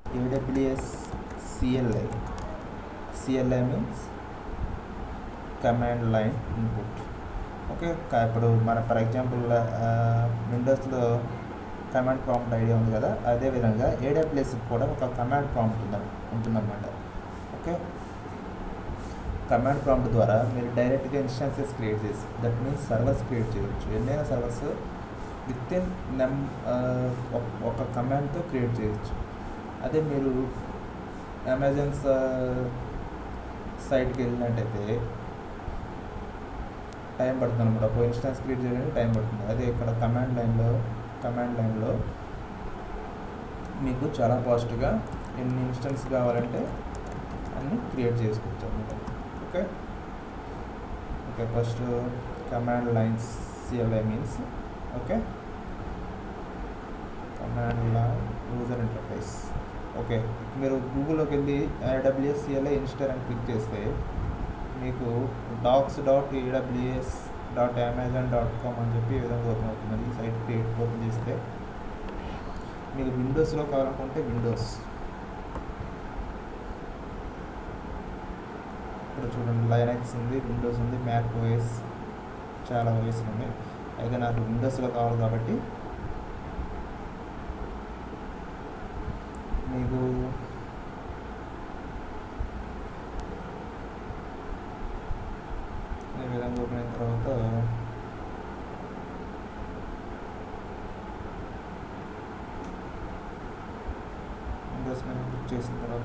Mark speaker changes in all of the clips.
Speaker 1: AWS CLI CLI means command line input okay క- ఇప్పుడు మన ఫర్ ఎగ్జాంపుల్ విండోస్లో కమాండ్ ప్రాంప్ట్ ఐడియా ఉంది కదా అదేవిధంగా ఏడబ్ల్యూఎస్ కూడా ఒక కమాండ్ ప్రాంప్ట్ ఉంద ఉంటుందన్నమాట ఓకే కమాండ్ ప్రాంప్ట్ ద్వారా మీరు డైరెక్ట్గా ఇన్స్టాన్సెస్ క్రియేట్ చేసి దట్ మీన్స్ సర్వర్స్ క్రియేట్ చేయవచ్చు ఎన్నైనా సర్వర్స్ విత్ ఇన్ నెమ్ ఒక కమాండ్తో క్రియేట్ చేయొచ్చు అదే మీరు అమెజాన్ సైట్కి వెళ్ళినట్టయితే టైం పడుతుంది అనమాట ఒక ఇన్స్టాన్స్ క్రియేట్ చేయడానికి టైం పడుతుంది అదే ఇక్కడ కమాండ్ లైన్లో కమాండ్ లైన్లో మీకు చాలా ఫాస్ట్గా ఎన్ని ఇన్స్టెన్స్ కావాలంటే అన్ని క్రియేట్ చేసుకోవచ్చు అనమాట okay okay first command lines CLI means okay command line user interface okay మీరు గూగుల్లోకి వెళ్ళి ఏడబ్ల్యూఎస్ సిఎల్ఐ ఇన్స్టాల్ అని క్లిక్ చేస్తే మీకు docs dot AWS dot Amazon dot com అని చెప్పి ఈ విధంగా ఓపెన్ అవుతుంది ఈ సైట్ క్రియేట్ ఓపెన్ చేస్తే మీకు విండోస్లో కావాలనుకుంటే విండోస్ ఇక్కడ చూడండి లైనక్స్ ఉంది విండోస్ ఉంది మ్యాక్ ఓఎస్ చాలా ఓఎస్ ఉన్నాయి అయితే నాకు విండోస్లో కావాలి కాబట్టి మీకు ఈ విధంగా ఓపెన్ అయిన తర్వాత విండోస్ మీద క్లిక్ చేసిన తర్వాత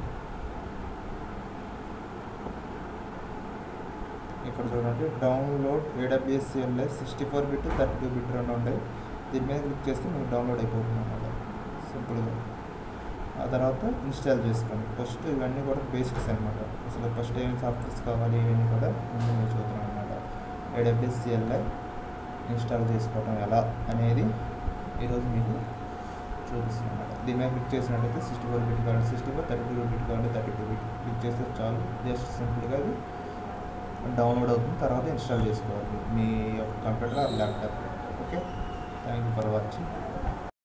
Speaker 1: ఇక్కడ చూడండి download AWS CLS sixty four bit thirty two bit రెండు ఉంటాయి దీని మీద క్లిక్ చేస్తే మీకు డౌన్లోడ్ అయిపోతుంది అన్నమాట సింపుల్గా ఆ తర్వాత ఇన్స్టాల్ చేసుకోండి ఫస్ట్ ఇవన్నీ కూడా బేసిక్స్ అనమాట అసలు ఫస్ట్ ఏం సాఫ్ట్వేర్స్ కావాలి ఇవన్నీ కూడా ముందు మీరు చూద్దాం అనమాట ఏడబ్ల్యూఎస్ సిఎల్ఐ ఇన్స్టాల్ చేసుకోవడం ఎలా అనేది ఈరోజు మీకు చూపిస్తుంది అనమాట దీని మీద క్లిక్ చేసినట్టయితే సిక్స్టీ ఫోర్ బిట్ కావాలి sixty four thirty two bit కావాలి థర్టీ టూ బిట్ క్లిక్ చేస్తే చాలు జస్ట్ సింపుల్గా అది డౌన్లోడ్ అవుతుంది తర్వాత ఇన్స్టాల్ చేసుకోవాలి మీ యొక్క computer or laptop okay thank you for watching